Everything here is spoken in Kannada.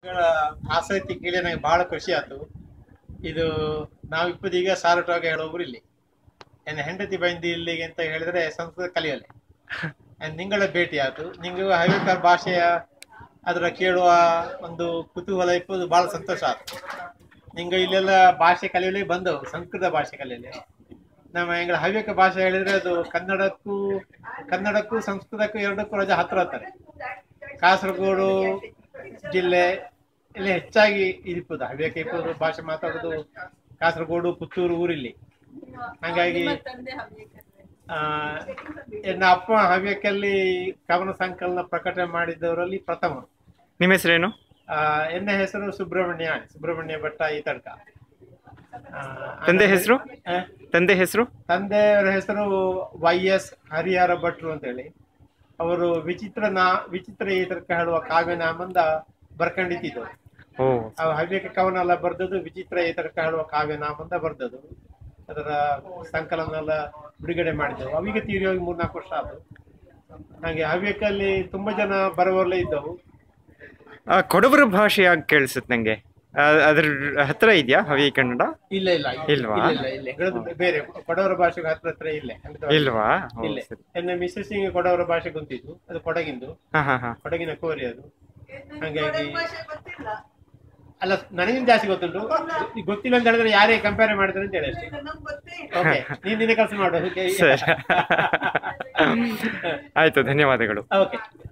ಗಳ ಆಸಕ್ತಿ ಕೇಳಿ ನನಗೆ ಬಹಳ ಖುಷಿ ಆಯ್ತು ಇದು ನಾವು ಇಪ್ಪದೀಗ ಸಾರಟವಾಗಿ ಹೇಳೋರು ಇಲ್ಲಿ ನನ್ನ ಹೆಂಡತಿ ಬಂದಿ ಇಲ್ಲಿಗೆ ಅಂತ ಹೇಳಿದ್ರೆ ಸಂಸ್ಕೃತ ಕಲಿಯಲೆ And ನಿಂಗಳ ಭೇಟಿ ಆಯ್ತು ನಿಂಗೆ ಹವ್ಯಕರ ಭಾಷೆಯ ಅದರ ಕೇಳುವ ಒಂದು ಕುತೂಹಲ ಇಪ್ಪದು ಬಹಳ ಸಂತೋಷ ಆಯ್ತು ನಿಂಗೆ ಇಲ್ಲೆಲ್ಲ ಭಾಷೆ ಕಲಿಯಲಿ ಬಂದವು ಸಂಸ್ಕೃತ ಭಾಷೆ ಕಲಿಯಲಿ ನಮ್ಮ ಎಂಗಳ ಹವ್ಯಕ ಭಾಷೆ ಹೇಳಿದ್ರೆ ಅದು ಕನ್ನಡಕ್ಕೂ ಕನ್ನಡಕ್ಕೂ ಸಂಸ್ಕೃತಕ್ಕೂ ಎರಡಕ್ಕೂ ರಜೆ ಹತ್ರ ಹತ್ತಾರೆ ಕಾಸರಗೋಡು ಜಿಲ್ಲೆ ಇಲ್ಲಿ ಹೆಚ್ಚಾಗಿ ಇರ್ಬೋದು ಹವ್ಯಕ ಇರ್ಬೋದು ಭಾಷೆ ಮಾತಾಡೋದು ಕಾಸರಗೋಡು ಪುತ್ತೂರು ಊರಿಲ್ಲಿ ಹಾಗಾಗಿ ಆ, ನನ್ನ ಅಪ್ಪ ಹವ್ಯಕಲ್ಲಿ ಕವನ ಸಂಕಲನ ಪ್ರಕಟಣೆ ಮಾಡಿದವರಲ್ಲಿ ಪ್ರಥಮ ನಿಮ್ಮ ಹೆಸರೇನು ಆ, ಎನ್ನ ಹೆಸರು ಸುಬ್ರಹ್ಮಣ್ಯ ಸುಬ್ರಹ್ಮಣ್ಯ ಭಟ್ಟ ಈ ತಡ್ಕ ಆ, ತಂದೆ ಹೆಸರು ಆ, ತಂದೆ ಹೆಸರು ತಂದೆಯವರ ಹೆಸರು ವೈ ಎಸ್ ಹರಿಹರ ಭಟ್ರು ಅಂತ ಹೇಳಿ ಅವರು ವಿಚಿತ್ರ ನಾ ವಿಚಿತ್ರ ಈ ತರ್ಕ ಹೇಳುವ ಕಾವ್ಯನಾಮಂದ ಬರ್ಕೊಂಡಿದ್ದು ಓ ಆ ಹವ್ಯಕ ಕವನ ಎಲ್ಲ ಬರ್ದದ್ದು ವಿಚಿತ್ರ ಈ ತರ್ಕ ಹೇಳುವ ಕಾವ್ಯನಾಮಂದ ಬರ್ದದ್ದು ಅದರ ಸಂಕಲನ ಎಲ್ಲ ಬಿಡುಗಡೆ ಮಾಡಿದ್ದೆವು ಅವಿಗೆ ತೀರಿ ಹೋಗಿ ಮೂರ್ನಾಲ್ಕು ವರ್ಷ ಆದವು ಹಾಗೆ ಹವ್ಯಕಲ್ಲಿ ತುಂಬಾ ಜನ ಬರುವವರಲ್ಲೇ ಇದ್ದವು ಆ, ಕೊಡವರ ಭಾಷೆ ಯಾಕೆ ಕೇಳಿಸುತ್ತೆ ನಂಗೆ ಆ, ಅದ್ರ ಹತ್ರ ಇದೆಯಾ ಹವಿ ಕನ್ನಡ ಇಲ್ಲ ಇಲ್ಲ ಇಲ್ವಾ? ಇಲ್ಲ ಇಲ್ಲ ಇಲ್ಲ ಹೇಳೋದು ಬೇರೆ ಕೊಡವರ ಭಾಷೆಗೆ ಹತ್ರ ಹತ್ರ ಇಲ್ಲೇ ಇಲ್ವಾ ಓ, ಇಲ್ಲೇ ಸರಿ. ಎನ್ನ ಮಿಸ್ಸಸ್ಸಿಗೆ ಕೊಡವರ ಭಾಷೆ ಗೊತ್ತಿದ್ದು ಅದು ಕೊಡಗಿಂದು ಹಾ ಹಾ ಹಾ ಕೊಡಗಿನ ಕೋರಿ ಅದು ಹಾಗಾಗಿ ಅಲ್ಲ ನನಗಿಂತ ಜಾಸ್ತಿ ಗೊತ್ತುಂಟು ಈ ಗೊತ್ತಿಲ್ಲ ಅಂತ ಹೇಳಿದ್ರೆ ಯಾರೇ ಕಂಪೇರ್ ಮಾಡಿದ್ರೆ ಅಂತ ಹೇಳಿ ಅಷ್ಟೇ ಓಕೆ ನೀನ್ ನಿನ್ನ ಕೆಲಸ ಮಾಡು ಸರಿ ಆಯ್ತು ಧನ್ಯವಾದಗಳು ಓಕೆ